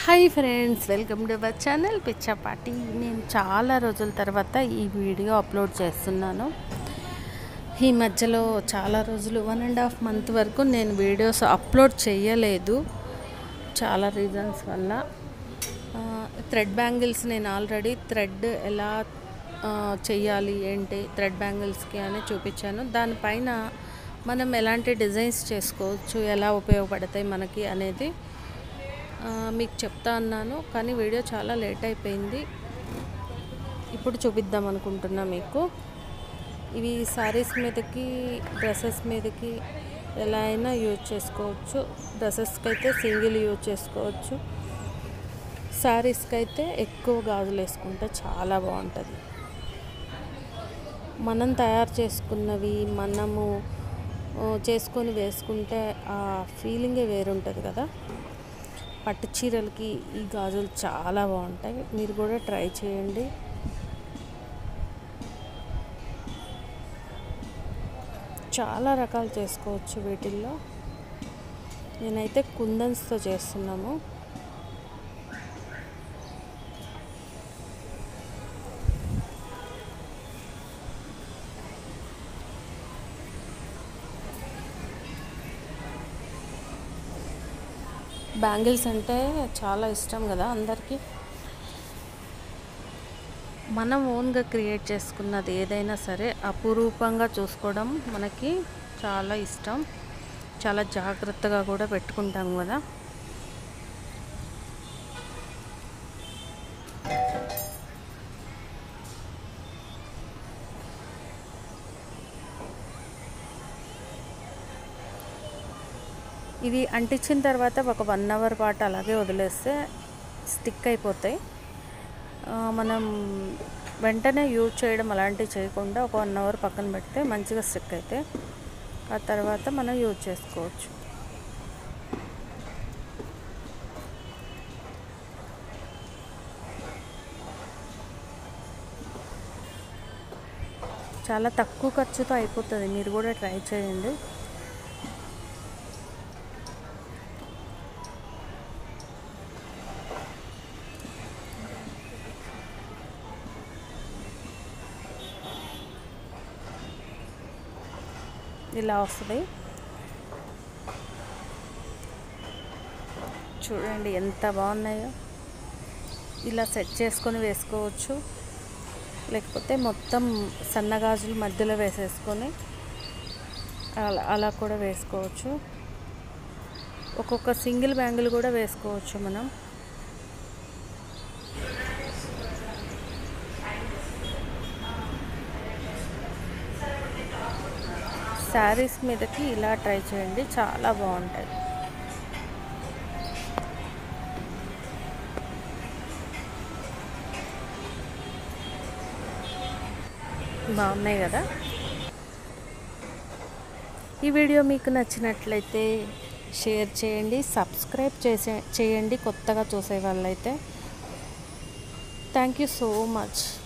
hi friends welcome to our channel Pichapati నేను చాలా రోజుల తర్వాత ఈ వీడియో అప్లోడ్ చేస్తున్నాను ఈ మధ్యలో చాలా రోజులు వన్ అండ్ హాఫ్ మంత్ వరకు నేను వీడియోస్ అప్లోడ్ చేయలేదు చాలా రీజన్స్ వల్ల థ్రెడ్ బ్యాంగిల్స్ నేను ఆల్రెడీ థ్రెడ్ ఎలా ఆ, చెయ్యాలి ఏంటి థ్రెడ్ బ్యాంగిల్స్కి అని చూపించాను దానిపైన మనం ఎలాంటి డిజైన్స్ చేసుకోవచ్చు ఎలా ఉపయోగపడతాయి మనకి అనేది ఆ, మీకు చెప్తా అన్నాను కానీ వీడియో చాలా లేట్ అయిపోయింది ఇప్పుడు చూపిద్దాం అనుకుంటున్నా మీకు ఇవి సారీస్ మీదకి డ్రెస్సెస్ మీదకి ఎలా అయినా యూజ్ చేసుకోవచ్చు డ్రెస్సెస్కి అయితే సింగిల్ యూజ్ చేసుకోవచ్చు శారీస్కి అయితే ఎక్కువ గాజులు వేసుకుంటే చాలా బాగుంటుంది మనం తయారు చేసుకున్నవి మనము ఆ, చేసుకొని వేసుకుంటే ఆ ఫీలింగే వేరుంటుంది కదా పట్టు చీరలకి ఈ గాజులు చాలా బాగుంటాయి మీరు కూడా ట్రై చేయండి చాలా రకాలు చేసుకోవచ్చు వీటిల్లో నేనైతే కుందన్స్తో చేస్తున్నాము బ్యాంగిల్స్ అంటే చాలా ఇష్టం కదా అందరికీ మనం ఓన్గా క్రియేట్ చేసుకున్నది ఏదైనా సరే అపురూపంగా చూసుకోవడం మనకి చాలా ఇష్టం చాలా జాగ్రత్తగా కూడా పెట్టుకుంటాం కదా ఇవి అంటించిన తర్వాత ఒక వన్ అవర్ పాటు అలాగే వదిలేస్తే స్టిక్ అయిపోతాయి ఆ, మనం వెంటనే యూజ్ చేయడం అలాంటివి చేయకుండా ఒక వన్ అవర్ పక్కన పెడితే మంచిగా స్టిక్ అయితే ఆ తర్వాత మనం యూజ్ చేసుకోవచ్చు చాలా తక్కువ ఖర్చుతో అయిపోతుంది మీరు కూడా ట్రై చేయండి ఇలా వస్తుంది చూడండి ఎంత బాగున్నాయో ఇలా సెట్ చేసుకొని వేసుకోవచ్చు లేకపోతే మొత్తం సన్నగాజులు మధ్యలో వేసేసుకొని అలా అలా కూడా వేసుకోవచ్చు ఒక్కొక్క సింగిల్ బ్యాంగిల్ కూడా వేసుకోవచ్చు మనం శారీస్ మీదకి ఇలా ట్రై చేయండి చాలా బాగుంటుంది బాగున్నాయి కదా ఈ వీడియో మీకు నచ్చినట్లయితే షేర్ చేయండి సబ్స్క్రైబ్ చేసే చేయండి కొత్తగా చూసే వాళ్ళైతే థ్యాంక్ యూ సో మచ్